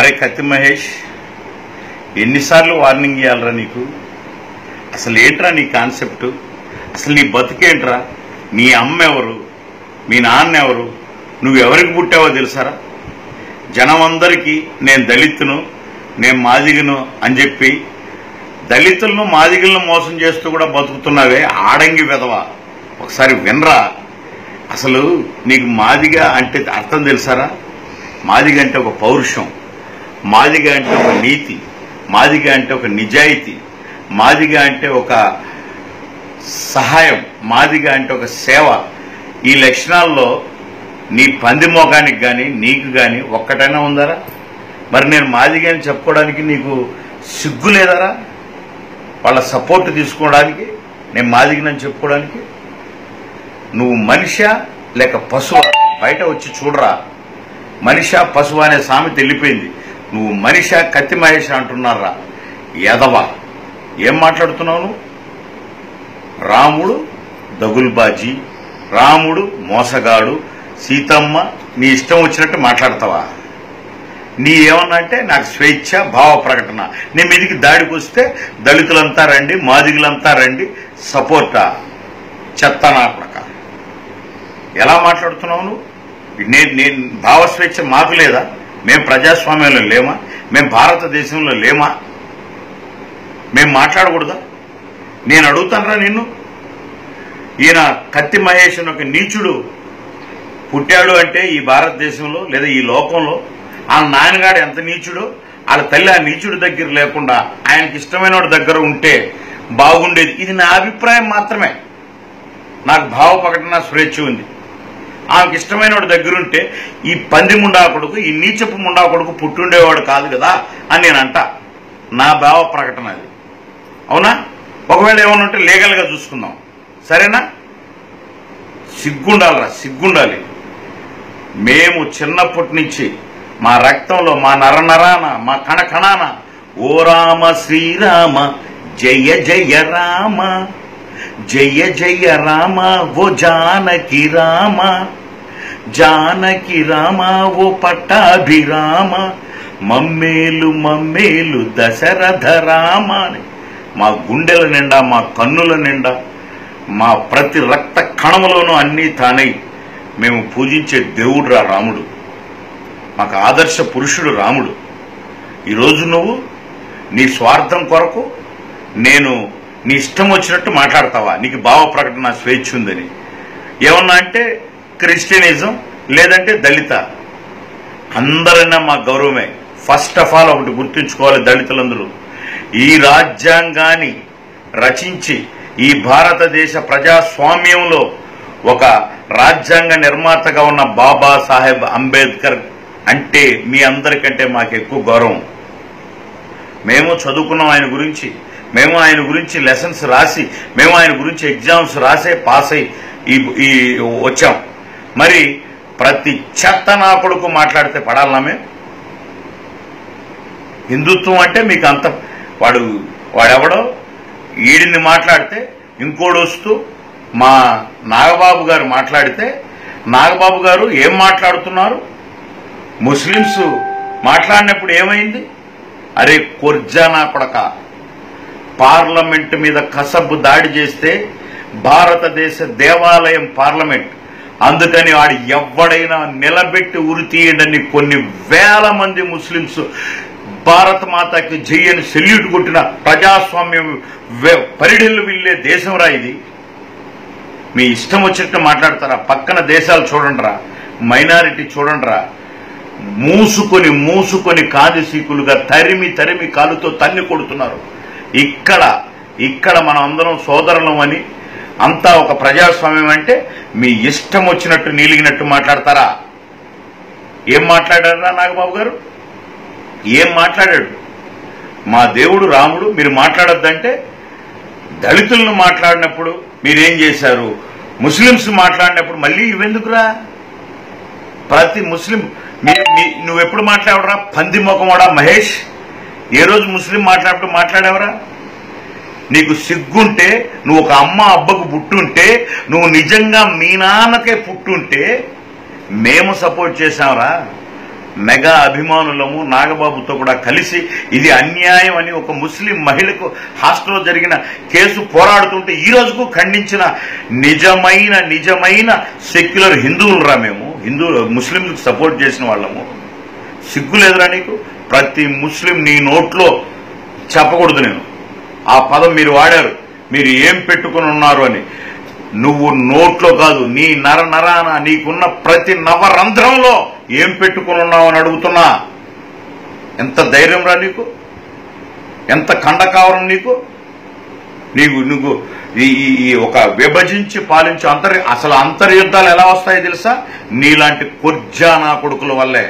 అరే కత్తి మహేష్ ఎన్నిసార్లు వార్నింగ్ ఇవ్వాలరా నీకు అసలు ఏంట్రా నీ కాన్సెప్ట్ అసలు నీ బతుకేంట్రా నీ అమ్మ ఎవరు మీ నాన్న ఎవరు నువ్వు ఎవరికి పుట్టావో తెలుసారా జనం అందరికీ నేను దళితును నేను మాదిగను అని చెప్పి దళితులను మాదిగలను మోసం చేస్తూ కూడా బతుకుతున్నావే ఆడంగి వెధవ ఒకసారి వినరా అసలు నీకు మాదిగ అంటే అర్థం తెలుసారా మాదిగ అంటే ఒక పౌరుషం మాదిగ అంటే ఒక నీతి మాదిగ అంటే ఒక నిజాయితీ మాదిగ అంటే ఒక సహాయం మాదిగ అంటే ఒక సేవ ఈ లక్షణాల్లో నీ పంది మోకానికి కానీ నీకు కానీ ఒక్కటైనా ఉందరా మరి నేను మాదిగ అని చెప్పుకోవడానికి నీకు సిగ్గు లేదరా వాళ్ళ సపోర్ట్ తీసుకోవడానికి నేను మాదిగనని చెప్పుకోవడానికి నువ్వు మనిషా లేక పశువు బయట వచ్చి చూడరా మనిషా పశువు అనే సామెత వెళ్ళిపోయింది నువ్వు మనిషా కత్తి మహేష అంటున్నారా ఎదవ ఏం మాట్లాడుతున్నావు నువ్వు రాముడు దగుల్బాజీ రాముడు మోసగాడు సీతమ్మ నీ ఇష్టం వచ్చినట్టు మాట్లాడతావా నీ ఏమన్నా అంటే నాకు స్వేచ్ఛ భావ ప్రకటన నీ మీదికి దాడికి వస్తే దళితులంతా రండి మాదిగులంతా రండి సపోర్టా చెత్త నా కొడక ఎలా మాట్లాడుతున్నావు నువ్వు నేను నేను భావ స్వేచ్ఛ మాకు లేదా మేము ప్రజాస్వామ్యంలో లేమా మేము భారతదేశంలో లేమా మేము మాట్లాడకూడదా నేను అడుగుతానరా నిన్ను ఈయన కత్తి మహేష్ అని ఒక నీచుడు పుట్టాడు అంటే ఈ భారతదేశంలో లేదా ఈ లోకంలో ఆ నాయనగాడు ఎంత నీచుడో వాళ్ళ తల్లి ఆ నీచుడి దగ్గర లేకుండా ఆయనకి ఇష్టమైన వాడి దగ్గర ఉంటే బాగుండేది ఇది నా అభిప్రాయం మాత్రమే నాకు భావ ప్రకటన స్వేచ్ఛ ఉంది ఆమెకి ఇష్టమైన వాడి దగ్గర ఉంటే ఈ పంది ముండా కొడుకు ఈ నీచపు ముండా కొడుకు పుట్టుండేవాడు కాదు కదా అని నేను అంట నా భావ ప్రకటన అది అవునా ఒకవేళ ఏమైనా ఉంటే లీగల్గా చూసుకుందాం సరేనా సిగ్గుండాలరా సిగ్గుండాలి మేము చిన్నప్పటి నుంచి మా రక్తంలో మా నరనరాన మా కణ కణాన ఓ రామ శ్రీరామ జయ జయ రామ జయ జయ రామ ఓ జానకి రామ జానకి రామ ఓ పట్టాభిరామ మమ్మేలు మమ్మేలు దశరథ రామ అని మా గుండెల నిండా మా కన్నుల నిండా మా ప్రతి రక్త కణములోనూ అన్నీ తానై మేము పూజించే దేవుడురా రాముడు మాకు ఆదర్శ పురుషుడు రాముడు ఈరోజు నువ్వు నీ స్వార్థం కొరకు నేను నీ ఇష్టం వచ్చినట్టు మాట్లాడతావా నీకు భావ ప్రకటన స్వేచ్ఛ ఉందని ఏమన్నా అంటే క్రిస్టియనిజం లేదంటే దళిత అందరైనా మా గౌరవమే ఫస్ట్ ఆఫ్ ఆల్ ఒకటి గుర్తుంచుకోవాలి దళితులందరూ ఈ రాజ్యాంగాన్ని రచించి ఈ భారతదేశ ప్రజాస్వామ్యంలో ఒక రాజ్యాంగ నిర్మాతగా ఉన్న బాబా సాహెబ్ అంబేద్కర్ అంటే మీ అందరికంటే మాకు ఎక్కువ గౌరవం మేము చదువుకున్నాం ఆయన గురించి మేము ఆయన గురించి లెసన్స్ రాసి మేము ఆయన గురించి ఎగ్జామ్స్ రాసే పాస్ అయి ఈ ఈ వచ్చాం మరి ప్రతి చెత్త నా కొడుకు మాట్లాడితే పడాలనా మేము హిందుత్వం అంటే మీకు అంత వాడు వాడెవడో ఈడిని మాట్లాడితే ఇంకోడు వస్తూ మా నాగబాబు గారు మాట్లాడితే నాగబాబు గారు ఏం మాట్లాడుతున్నారు ముస్లిమ్స్ మాట్లాడినప్పుడు ఏమైంది అరే కొర్జానా కొడక పార్లమెంట్ మీద కసబ్బు దాడి చేస్తే భారతదేశ దేవాలయం పార్లమెంట్ అందుకని వాడు ఎవడైనా నిలబెట్టి ఉరి తీయండని కొన్ని వేల మంది ముస్లిమ్స్ భారత మాతకి జయ్యని సెల్యూట్ కొట్టిన ప్రజాస్వామ్యం వె- పరిడిల్లు విల్లే దేశంరా ఇది మీ ఇష్టం వచ్చినట్టు మాట్లాడతారా పక్కన దేశాలు చూడండిరా మైనారిటీ చూడండిరా మూసుకొని మూసుకొని కాదిసీకులుగా తరిమి తరిమి కాలుతో తన్ని కొడుతున్నారు ఇక్కడ ఇక్కడ మనం అందరం సోదరులం అని అంతా ఒక ప్రజాస్వామ్యం అంటే మీ ఇష్టం వచ్చినట్టు నీలిగినట్టు మాట్లాడతారా ఏం మాట్లాడారా నాగబాబు గారు ఏం మాట్లాడాడు మా దేవుడు రాముడు మీరు మాట్లాడొద్దంటే దళితులను మాట్లాడినప్పుడు మీరేం చేశారు ముస్లిమ్స్ మాట్లాడినప్పుడు మళ్ళీ ఇవెందుకురా ప్రతి ముస్లిం మీ- మీ- నువ్వెప్పుడు మాట్లాడరా పంది ముఖమోడా మహేష్ ఏ రోజు ముస్లిం మాట్లాడినప్పుడు మాట్లాడావరా నీకు సిగ్గుంటే నువ్వు ఒక అమ్మ అబ్బకు పుట్టుంటే నువ్వు నిజంగా మీ నాన్నకే పుట్టుంటే మేము సపోర్ట్ చేశాంరా మెగా అభిమానులము నాగబాబుతో కూడా కలిసి ఇది అన్యాయం అని ఒక ముస్లిం మహిళకు హాస్టల్లో జరిగిన కేసు పోరాడుతుంటే ఈ రోజుకు ఖండించిన నిజమైన నిజమైన సెక్యులర్ హిందువులరా మేము హిందూ ముస్లింలకు సపోర్ట్ చేసిన వాళ్ళము సిగ్గు లేదురా నీకు ప్రతి ముస్లిం నీ నోట్లో చెప్పకూడదు నేను ఆ పదం మీరు వాడారు మీరు ఏం పెట్టుకుని ఉన్నారు అని నువ్వు నోట్లో కాదు నీ నర నరాన నీకున్న ప్రతి నవరంధ్రంలో ఏం పెట్టుకుని ఉన్నావు అని అడుగుతున్నా ఎంత ధైర్యం రా నీకు ఎంత కండకావరం నీకు నీకు నువ్వు ఈ ఈ- ఈ ఒక విభజించి పాలించే అంతర్ అసలు అంతర్యుద్ధాలు ఎలా వస్తాయో తెలుసా నీలాంటి కొర్జా నా కొడుకుల వల్లే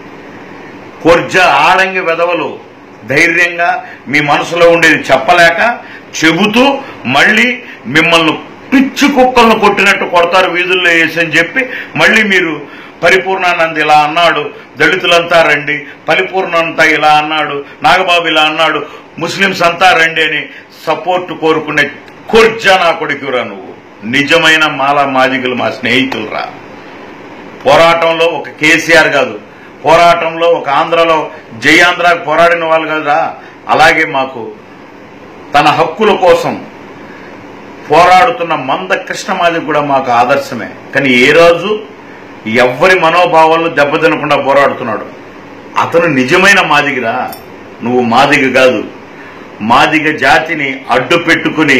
కొర్జ ఆడంగి వెదవలు ధైర్యంగా మీ మనసులో ఉండేది చెప్పలేక చెబుతూ మళ్ళీ మిమ్మల్ని పిచ్చి కుక్కలను కొట్టినట్టు కొడతారు వీధుల్లో వేసి అని చెప్పి మళ్ళీ మీరు పరిపూర్ణానంద్ ఇలా అన్నాడు దళితులంతా రండి పరిపూర్ణంతా ఇలా అన్నాడు నాగబాబు ఇలా అన్నాడు ముస్లింస్ అంతా రండి అని సపోర్ట్ కోరుకునే కొర్జా నా కొడుకురా నువ్వు నిజమైన మాల మాదిగులు మా స్నేహితులురా పోరాటంలో ఒక కేసీఆర్ కాదు పోరాటంలో ఒక ఆంధ్రలో జయాంధ్రాకు పోరాడిన వాళ్ళు కదరా అలాగే మాకు తన హక్కుల కోసం పోరాడుతున్న మంద కృష్ణమాది కూడా మాకు ఆదర్శమే కానీ ఏ రోజు ఎవ్వరి మనోభావాలను దెబ్బతినకుండా పోరాడుతున్నాడు అతను నిజమైన మాదిగిరా నువ్వు మాదిగ కాదు మాదిగ జాతిని అడ్డు పెట్టుకుని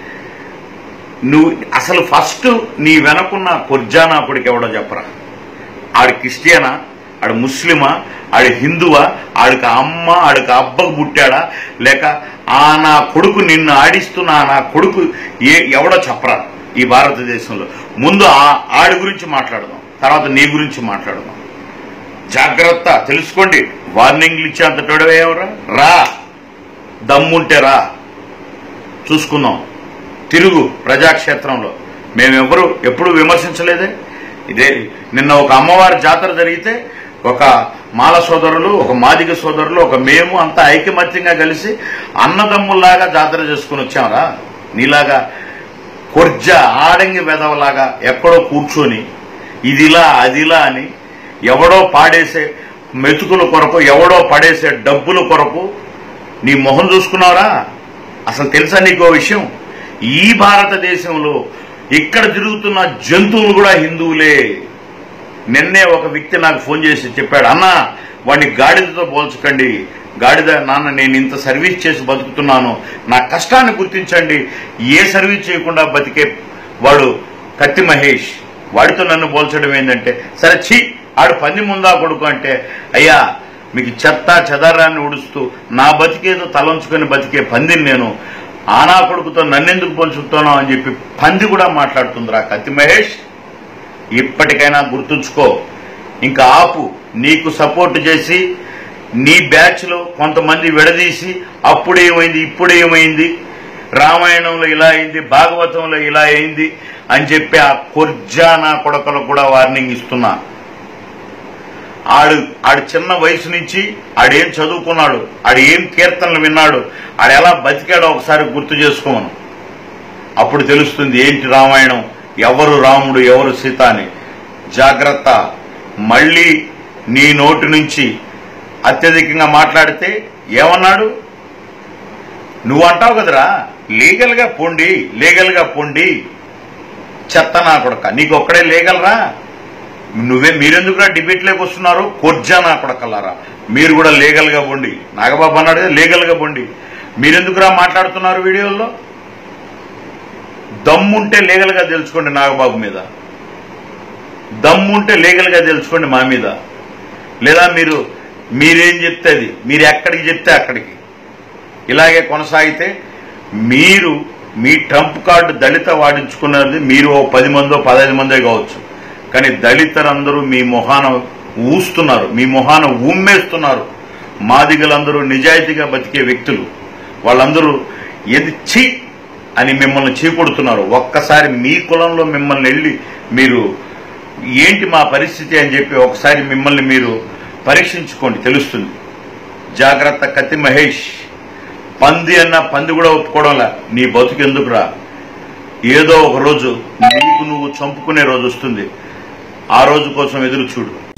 నువ్వు అసలు ఫస్ట్ నీ వెనకున్న కొర్జానాకుడికి ఎవడో చెప్పరా ఆడు క్రిస్టియనా ఆడు ముస్లిమా ఆడు హిందువా ఆడికి అమ్మ ఆడికి అబ్బకు పుట్టాడా లేక ఆ నా కొడుకు నిన్ను ఆడిస్తున్న ఆ నా కొడుకు ఏ ఎవడో చెప్పరా ఈ భారతదేశంలో ముందు ఆ ఆడి గురించి మాట్లాడదాం తర్వాత నీ గురించి మాట్లాడదాం జాగ్రత్త తెలుసుకోండి వార్నింగ్లు ఇచ్చేంతటోడవే ఎవరా రా దమ్ముంటే రా చూసుకుందాం తిరుగు ప్రజాక్షేత్రంలో మేమెవరు ఎప్పుడు విమర్శించలేదే ఇదే నిన్న ఒక అమ్మవారి జాతర జరిగితే ఒక మాల సోదరులు ఒక మాదిగ సోదరులు ఒక మేము అంతా ఐకమత్యంగా కలిసి అన్నదమ్ముల్లాగా జాతర చేసుకుని వచ్చాంరా నీలాగా కొర్జ ఆడంగి వెదవలాగా ఎక్కడో కూర్చొని ఇదిలా అదిలా అని ఎవడో పాడేసే మెతుకుల కొరకు ఎవడో పడేసే డబ్బుల కొరకు నీ మొహం చూసుకున్నావురా అసలు తెలుసా నీకో విషయం ఈ భారతదేశంలో ఇక్కడ తిరుగుతున్న జంతువులు కూడా హిందువులే నిన్నే ఒక వ్యక్తి నాకు ఫోన్ చేసి చెప్పాడు అన్న వాడిని గాడిదతో పోల్చకండి గాడిద నాన్న నేను ఇంత సర్వీస్ చేసి బతుకుతున్నాను నా కష్టాన్ని గుర్తించండి ఏ సర్వీస్ చేయకుండా బతికే వాడు కత్తి మహేష్ వాడితో నన్ను పోల్చడం ఏంటంటే సరే ఛీ ఆడు పంది ముందా కొడుకు అంటే అయ్యా మీకు చెత్త చెదారాన్ని ఉడుస్తూ నా బతికేదో తలంచుకొని బతికే పందిని నేను ఆనా కొడుకుతో నన్నెందుకు పోల్చుతున్నావు అని చెప్పి పంది కూడా మాట్లాడుతుందిరా కత్తి మహేష్ ఇప్పటికైనా గుర్తుంచుకో ఇంకా ఆపు నీకు సపోర్ట్ చేసి నీ బ్యాచ్ లో కొంతమంది విడదీసి అప్పుడేమైంది ఇప్పుడేమైంది రామాయణంలో ఇలా అయింది భాగవతంలో ఇలా అయింది అని చెప్పి ఆ కొర్జా నా కొడకలకు కూడా వార్నింగ్ ఇస్తున్నా ఆడు ఆడు చిన్న వయసు నుంచి ఆడేం చదువుకున్నాడు ఆడు ఏం కీర్తనలు విన్నాడు ఆడు ఎలా బతికాడో ఒకసారి గుర్తు చేసుకోమను అప్పుడు తెలుస్తుంది ఏంటి రామాయణం ఎవరు రాముడు ఎవరు సీత అని జాగ్రత్త మళ్ళీ నీ నోటి నుంచి అత్యధికంగా మాట్లాడితే ఏమన్నాడు నువ్వు అంటావు కదరా లీగల్ గా పొండి లీగల్ గా పొండి చెత్త నా కొడక నీకు ఒక్కడే లీగల్ రా నువ్వే మీరెందుకురా డిబేట్లోకి వస్తున్నారు కొర్జా నా కొడకల్లారా మీరు కూడా లీగల్ గా పొండి నాగబాబు అన్నాడు కదా లీగల్ గా పొండి మీరెందుకురా మాట్లాడుతున్నారు వీడియోల్లో దమ్ముంటే లీగల్ గా తెలుసుకోండి నాగబాబు మీద దమ్ముంటే లీగల్ గా తెలుసుకోండి మా మీద లేదా మీరు మీరేం చెప్తే అది మీరు ఎక్కడికి చెప్తే అక్కడికి ఇలాగే కొనసాగితే మీరు మీ ట్రంప్ కార్డు దళిత వాడించుకున్నది మీరు ఓ పది మందో పదహైదు మందే కావచ్చు కానీ దళితులందరూ మీ మొహాన ఊస్తున్నారు మీ మొహాన ఉమ్మేస్తున్నారు మాదిగలందరూ నిజాయితీగా బతికే వ్యక్తులు వాళ్ళందరూ ఎది చీ అని మిమ్మల్ని చీకొడుతున్నారు ఒక్కసారి మీ కులంలో మిమ్మల్ని వెళ్ళి మీరు ఏంటి మా పరిస్థితి అని చెప్పి ఒకసారి మిమ్మల్ని మీరు పరీక్షించుకోండి తెలుస్తుంది జాగ్రత్త కత్తి మహేష్ పంది అన్న పంది కూడా ఒప్పుకోవడంలా నీ బతుకు ఎందుకురా ఏదో ఒక రోజు నీకు నువ్వు చంపుకునే రోజు వస్తుంది ఆ రోజు కోసం ఎదురు చూడు